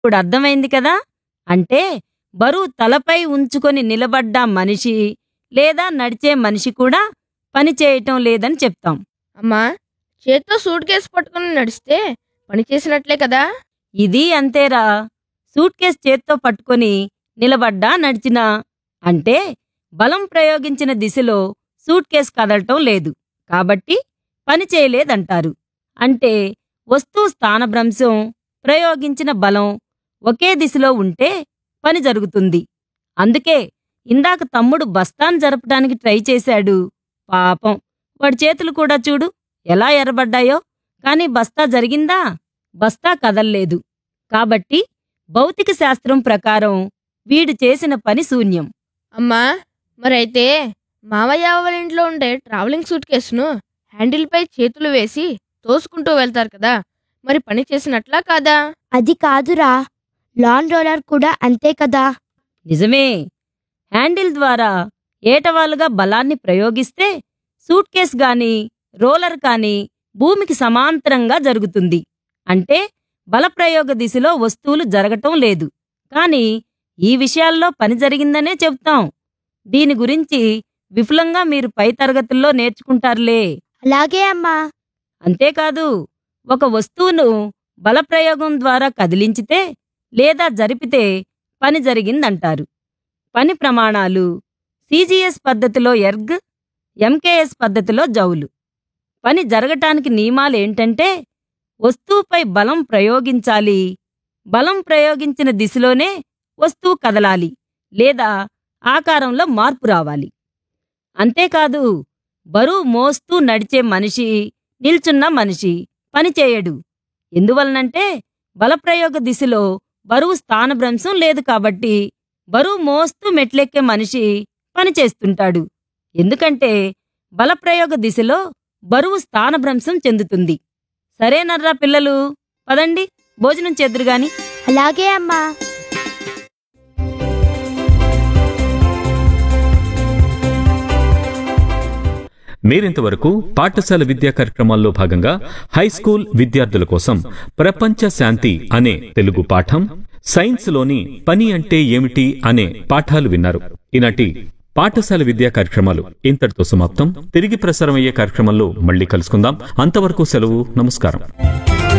ఇప్పుడు అర్థమైంది కదా అంటే బరువు తలపై ఉంచుకొని నిలబడ్డ మనిషి లేదా నడిచే మనిషి కూడా పని చేయటం లేదని చెప్తాం అమ్మా చేత్తో సూట్ కేసు పట్టుకుని నడిస్తే పని చేసినట్లే కదా ఇది అంతేరా సూట్ కేస్ చేత్తో పట్టుకొని నిలబడ్డా నడిచినా అంటే బలం ప్రయోగించిన దిశలో సూట్ కేస్ కదలటం లేదు కాబట్టి పని చేయలేదంటారు అంటే వస్తువు స్థానభ్రంశం ప్రయోగించిన బలం ఒకే దిశలో ఉంటే పని జరుగుతుంది అందుకే ఇందాక తమ్ముడు బస్తాను జరపడానికి ట్రై చేశాడు పాపం వాడి చేతులు కూడా చూడు ఎలా ఎర్రబడ్డాయో కాని బస్తా జరిగిందా బస్తా కదల్లేదు కాబట్టి భౌతిక శాస్త్రం ప్రకారం వీడు చేసిన పని శూన్యం అమ్మా మరైతే మామయ్య వాళ్ళ ఇంట్లో ఉండే ట్రావెలింగ్ సూట్ కేసును హ్యాండిల్పై చేతులు వేసి తోసుకుంటూ వెళ్తారు కదా మరి పని చేసినట్లా కాదా అది కాదురా లాన్ రోలర్ కూడా అంతే కదా నిజమే హ్యాండిల్ ద్వారా ఏటవాలుగా బలాన్ని ప్రయోగిస్తే సూట్ కేస్ గాని రోలర్ కాని భూమికి సమాంతరంగా జరుగుతుంది అంటే బలప్రయోగ దిశలో వస్తువులు జరగటం లేదు కాని ఈ విషయాల్లో పని జరిగిందనే చెప్తాం దీని గురించి విపులంగా మీరు పై తరగతుల్లో నేర్చుకుంటారులే అలాగే అమ్మా అంతేకాదు ఒక వస్తువును బలప్రయోగం ద్వారా కదిలించితే లేదా జరిపితే పని జరిగిందంటారు పని ప్రమాణాలు సిజిఎస్ పద్ధతిలో ఎర్గ్ ఎంకేఎస్ పద్ధతిలో జౌలు పని జరగటానికి నియమాలేంటంటే వస్తువుపై బలం ప్రయోగించాలి బలం ప్రయోగించిన దిశలోనే వస్తువు కదలాలి లేదా ఆకారంలో మార్పు రావాలి అంతేకాదు బరువు మోస్తూ నడిచే మనిషి నిల్చున్న మనిషి పనిచేయడు ఎందువలనంటే బలప్రయోగ దిశలో బరువు స్థానభ్రంశం లేదు కాబట్టి బరువు మోస్తూ మెట్లెక్కే మనిషి పనిచేస్తుంటాడు ఎందుకంటే బలప్రయోగ దిశలో బరువు స్థానభ్రంశం చెందుతుంది సరేనర్రా పిల్లలు పదండి భోజనం చేద్దురుగాని అలాగే అమ్మా మీరింతవరకు పాఠశాల విద్యా కార్యక్రమాల్లో భాగంగా హై స్కూల్ విద్యార్థుల కోసం ప్రపంచ శాంతి అనే తెలుగు పాఠం సైన్స్ లోని పని అంటే ఏమిటి అనే పాఠాలు విన్నారు ఈనాటి పాఠశాల విద్యా కార్యక్రమాలు ఇంతటితో సమాప్తం తిరిగి ప్రసారం అయ్యే కార్యక్రమంలో మళ్ళీ కలుసుకుందాం అంతవరకు సెలవు నమస్కారం